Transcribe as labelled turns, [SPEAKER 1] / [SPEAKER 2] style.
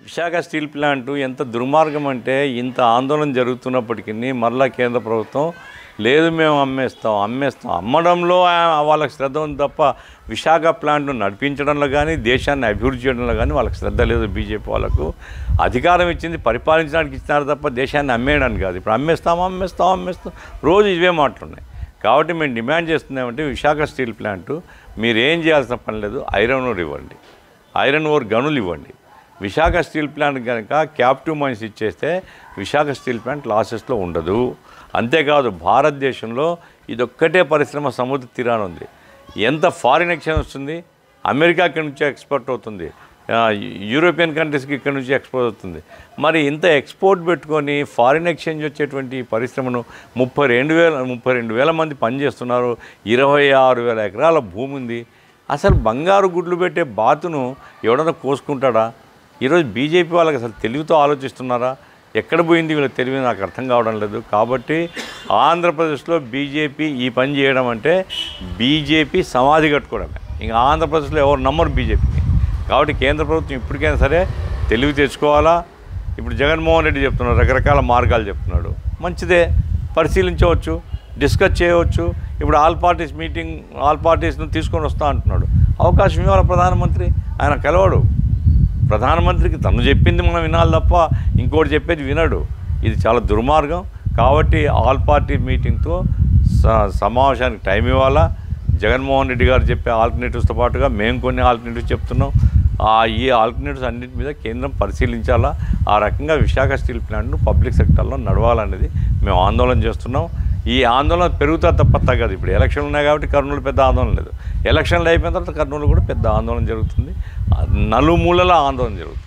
[SPEAKER 1] Visakha steel plant ఎంత దుర్మార్గం అంటే ఇంత ఆందోళన జరుగుతున్నప్పటికీ మరలా కేంద్ర ప్రభుత్వం లేదు మేము అమ్మేస్తాం అమ్మేస్తాం అమ్మడంలో ఆ- వాళ్ళకి శ్రద్ధ ఉంది తప్ప విశాఖ ప్లాంట్ను నడిపించడంలో కానీ దేశాన్ని అభివృద్ధి చేయడంలో కానీ వాళ్ళకి శ్రద్ధ లేదు బీజేపీ వాళ్ళకు అధికారం ఇచ్చింది పరిపాలించడానికి ఇచ్చినారు తప్ప దేశాన్ని అమ్మేయడానికి కాదు ఇప్పుడు అమ్మేస్తాం అమ్మేస్తాం అమ్మేస్తాం రోజు ఇవే మాటలున్నాయి కాబట్టి మేము డిమాండ్ చేస్తున్నామంటే విశాఖ స్టీల్ ప్లాంట్ మీరు ఏం చేయాల్సిన పని లేదు ఐరన్ ఓర్ ఇవ్వండి ఐరన్ ఓర్ గనులు ఇవ్వండి విశాఖ స్టీల్ ప్లాంట్ కనుక క్యాప్టివ్ మైన్స్ ఇచ్చేస్తే విశాఖ స్టీల్ ప్లాంట్ లాసెస్లో ఉండదు అంతేకాదు భారతదేశంలో ఇదొక్కటే పరిశ్రమ సముద్ర తీరాన ఉంది ఎంత ఫారిన్ ఎక్స్చేంజ్ వస్తుంది అమెరికా ఇక్కడి నుంచి ఎక్స్పోర్ట్ అవుతుంది ఆ, యూరోపియన్ కంట్రీస్కి ఇక్కడ నుంచి ఎక్స్పోర్ట్ అవుతుంది మరి ఇంత ఎక్స్పోర్ట్ పెట్టుకొని ఫారిన్ ఎక్స్చేంజ్ వచ్చేటువంటి ఈ పరిశ్రమను ముప్పై రెండు వేల ముప్పై రెండు వేల మంది పనిచేస్తున్నారు ఇరవై ఆరు వేల ఎకరాల భూమి ఉంది అసలు బంగారు గుడ్లు పెట్టే బాతును ఎవడన్నా కోసుకుంటాడా ఈరోజు బీజేపీ వాళ్ళకి అసలు తెలివితో ఆలోచిస్తున్నారా ఎక్కడ పోయింది వీళ్ళ తెలివి నాకు అర్థం కావడం లేదు కాబట్టి ఆంధ్రప్రదేశ్లో బీజేపీ ఈ పని చేయడం అంటే బీజేపీ సమాధి కట్టుకోవడమే ఇంకా ఆంధ్రప్రదేశ్లో ఎవరు నమ్మరు బీజేపీని కాబట్టి కేంద్ర ప్రభుత్వం ఇప్పటికైనా సరే తెలివి తెచ్చుకోవాలా ఇప్పుడు జగన్మోహన్ రెడ్డి చెప్తున్నాడు రకరకాల మార్గాలు చెప్తున్నాడు మంచిదే పరిశీలించవచ్చు డిస్కస్ చేయవచ్చు ఇప్పుడు ఆల్ పార్టీస్ మీటింగ్ ఆల్ పార్టీస్ను తీసుకొని వస్తా అంటున్నాడు అవకాశం ఇవ్వాలి ప్రధానమంత్రి ఆయన కలవడు ప్రధానమంత్రికి తను చెప్పింది మనం వినాలి తప్ప ఇంకోటి చెప్పేది వినడు ఇది చాలా దుర్మార్గం కాబట్టి ఆల్ పార్టీ మీటింగ్తో స- సమావేశానికి టైం ఇవ్వాలా జగన్మోహన్ రెడ్డి గారు చెప్పే ఆల్టర్నేటివ్స్తో పాటుగా మేము కొన్ని ఆల్టర్నేటివ్స్ చెప్తున్నాం ఆ ఈ ఆల్టర్నేటివ్స్ అన్నిటి మీద కేంద్రం పరిశీలించాలా ఆ రకంగా విశాఖ స్టీల్ ప్లాంట్ను పబ్లిక్ సెక్టర్లో నడవాలనేది మేము ఆందోళన చేస్తున్నాం ఈ ఆందోళన పెరుగుతా తప్ప తగ్గదు ఇప్పుడు ఎలక్షన్లు ఉన్నాయి కాబట్టి కర్నూలు పెద్ద ఆందోళన లేదు ఎలక్షన్లు అయిపోయిన తర్వాత కర్నూలు కూడా పెద్ద ఆందోళన జరుగుతుంది నలుమూలల ఆందోళన జరుగుతుంది